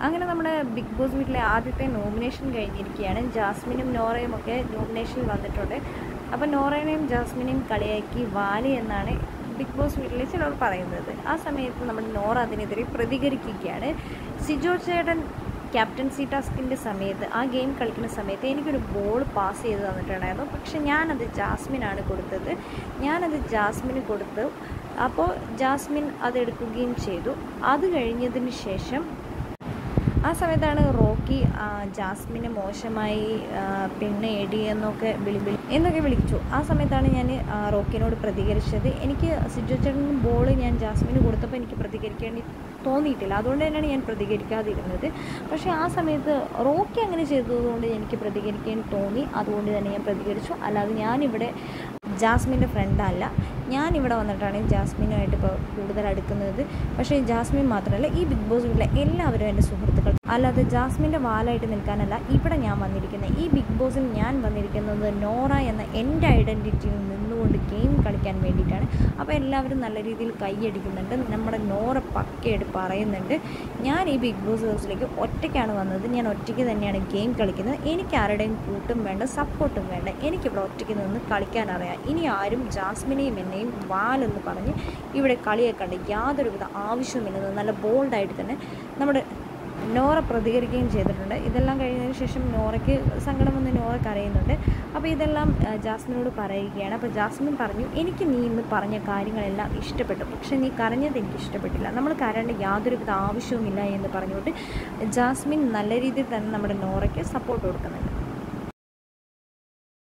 അങ്ങനെ നമ്മുടെ big boss വീട്ടിലെ ആദ്യത്തെ നോമിനേഷൻ കഴിഞ്ഞിരിക്കുകയാണ് ജാസ്മിനും നോറയും ഒക്കെ നോമിനേഷനിൽ വന്നിട്ടുണ്ട് അപ്പോൾ നോറേനെയും ജാസ്മിനെയും കളിയാക്കി വാലി എന്നാണ് ബിഗ് ബോസ് വീട്ടിലെ ചിലർ പറയുന്നത് ആ സമയത്ത് നമ്മുടെ നോറ അതിനെതിരെ പ്രതികരിക്കുകയാണ് സിജോ ചേട്ടൻ ക്യാപ്റ്റൻസി ടാസ്കിൻ്റെ സമയത്ത് ആ ഗെയിം കളിക്കുന്ന സമയത്ത് എനിക്കൊരു ബോൾ പാസ് ചെയ്ത് തന്നിട്ടുണ്ടായിരുന്നു പക്ഷെ ഞാനത് ജാസ്മിനാണ് കൊടുത്തത് ഞാനത് ജാസ്മിന് കൊടുത്തു അപ്പോൾ ജാസ്മിൻ അതെടുക്കുകയും ചെയ്തു അത് കഴിഞ്ഞതിന് ശേഷം ആ സമയത്താണ് റോക്കി ആ, ജാസ്മിനെ മോശമായി ആ, പെണ്ണ് എടി എന്നൊക്കെ വിളി വിളി എന്നൊക്കെ വിളിച്ചു ആ സമയത്താണ് ഞാൻ ആ, റോക്കിനോട് പ്രതികരിച്ചത് എനിക്ക് സിജോ ചേട്ടൻ ബോൾ ഞാൻ ജാസ്മിന് കൊടുത്തപ്പോൾ എനിക്ക് പ്രതികരിക്കേണ്ടി തോന്നിയിട്ടില്ല അതുകൊണ്ട് തന്നെയാണ് ഞാൻ പ്രതികരിക്കാതിരുന്നത് പക്ഷേ ആ സമയത്ത് റോക്കി അങ്ങനെ ചെയ്തതുകൊണ്ട് എനിക്ക് പ്രതികരിക്കേണ്ടി തോന്നി അതുകൊണ്ട് തന്നെ ഞാൻ പ്രതികരിച്ചു അല്ലാതെ ഞാനിവിടെ ജാസ്മിൻ്റെ ഫ്രണ്ടല്ല ഞാൻ ഇവിടെ വന്നിട്ടാണ് ജാസ്മിനുമായിട്ട് ഇപ്പോൾ കൂടുതൽ അടുക്കുന്നത് പക്ഷേ ജാസ്മിൻ മാത്രമല്ല ഈ ബിഗ് ബോസ് വീട്ടിലെ എല്ലാവരും എൻ്റെ സുഹൃത്തുക്കൾ അല്ലാതെ ജാസ്മിൻ്റെ വാലായിട്ട് നിൽക്കാനല്ല ഇവിടെ ഞാൻ വന്നിരിക്കുന്നത് ഈ ബിഗ് ബോസിൽ ഞാൻ വന്നിരിക്കുന്നത് നോറ എന്ന എൻ്റെ ഐഡൻറ്റിറ്റിയിൽ നിന്നുകൊണ്ട് ഗെയിം കളിക്കാൻ വേണ്ടിയിട്ടാണ് അപ്പോൾ എല്ലാവരും നല്ല രീതിയിൽ കൈയടിക്കുന്നുണ്ട് നമ്മുടെ നോറ പക്കയായിട്ട് പറയുന്നുണ്ട് ഞാൻ ഈ ബിഗ് ബോസ് ഹൗസിലേക്ക് ഒറ്റയ്ക്കാണ് വന്നത് ഞാൻ ഒറ്റയ്ക്ക് തന്നെയാണ് ഗെയിം കളിക്കുന്നത് എനിക്ക് ആരുടെയും കൂട്ടും വേണ്ട സപ്പോർട്ടും വേണ്ട എനിക്കിവിടെ ഒറ്റയ്ക്ക് നിന്ന് കളിക്കാൻ അറിയാം ഇനി ആരും ജാസ്മിനെയും എന്നെയും വാലെന്ന് പറഞ്ഞ് ഇവിടെ കളിയാക്കണ്ട യാതൊരുവിധ ആവശ്യവുമില്ലെന്ന് നല്ല ബോൾഡായിട്ട് തന്നെ നമ്മുടെ നോറ പ്രതികരിക്കുകയും ചെയ്തിട്ടുണ്ട് ഇതെല്ലാം കഴിഞ്ഞതിന് ശേഷം നോറയ്ക്ക് സങ്കടം വന്ന് നോറ കരയുന്നുണ്ട് അപ്പോൾ ഇതെല്ലാം ആ, ജാസ്മിനോട് പറയുകയാണ് അപ്പോൾ ജാസ്മിൻ പറഞ്ഞു എനിക്ക് നീ ഇന്ന് പറഞ്ഞ കാര്യങ്ങളെല്ലാം ഇഷ്ടപ്പെട്ടു പക്ഷേ നീ കരഞ്ഞത് എനിക്ക് ഇഷ്ടപ്പെട്ടില്ല നമ്മൾ കരയേണ്ട യാതൊരുവിധ ആവശ്യവുമില്ല എന്ന് പറഞ്ഞുകൊണ്ട് ജാസ്മിൻ നല്ല രീതിയിൽ തന്നെ നമ്മുടെ നോറയ്ക്ക് സപ്പോർട്ട് കൊടുക്കുന്നുണ്ട്